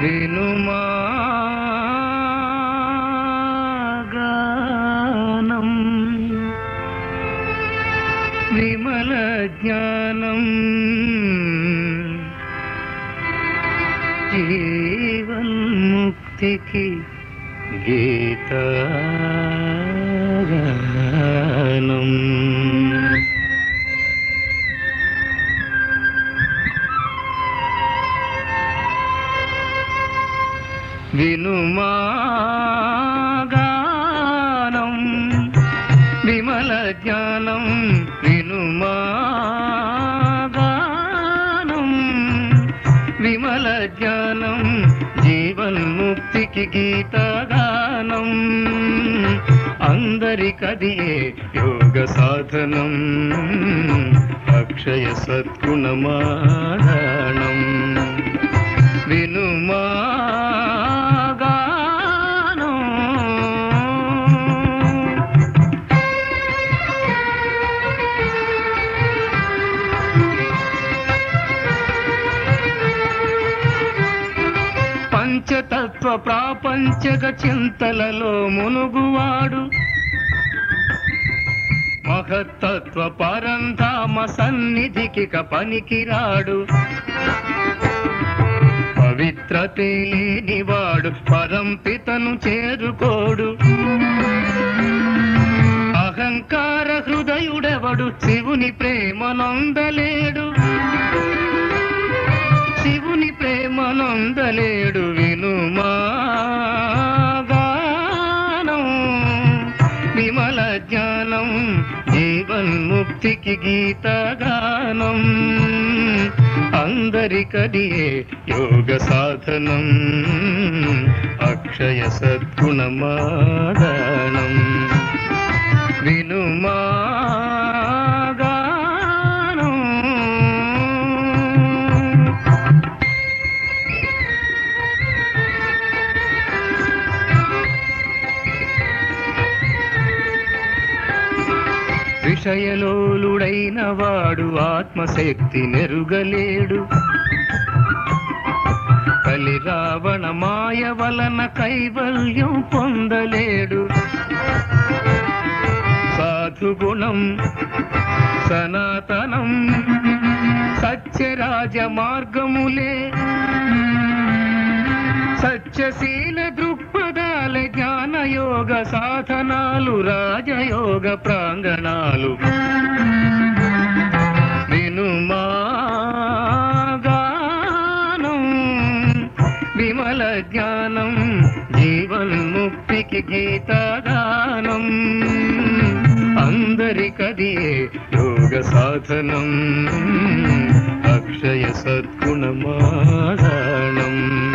వినుమా గానం విమల జ్ఞానం జీవన్ముక్తికి గీతాగానం వినుమా గానం విమల జ్ఞానం వినుమా గానం విమల జ్ఞానం జీవన్ముక్తికి గీతగానం అందరికదియే యోగ సాధనం అక్షయ సద్గుణమాదానం వినుమా గానం పంచతత్వ ప్రాపంచక చింతలలో మునుగువాడు మహత్తత్వ పరంధామ సన్నిధికి పనికిరాడు పవిత్రతే లేనివాడు పరంపితను చేరుకోడు అహంకార హృదయుడెవడు శివుని ప్రేమనొందలేడు శివుని ప్రేమనొందలేడు వినుమా గానం విమల జ్ఞానం జీవన్ముక్తికి గీతగానం అందరికదియే యోగ సాధనం అక్షయ సద్గుణమాదానం వినుమా గానం విషయలోలుడైన వాడు ఆత్మశక్తి నెరుగలేడు కలి రావణ మాయ వలన కైవల్యం పొందలేడు సాధుగుణం సనాతనం సత్యరాజ మార్గములే సత్యశీల దృక్పథాల జ్ఞానయోగ సాధనాలు రాజయోగ ప్రాంగణాలు వినుమా గానం విమల జ్ఞానం జీవన్ముక్తికి గీతగానం అందరికదియే యోగ సాధనం అక్షయ సద్గుణమాదానం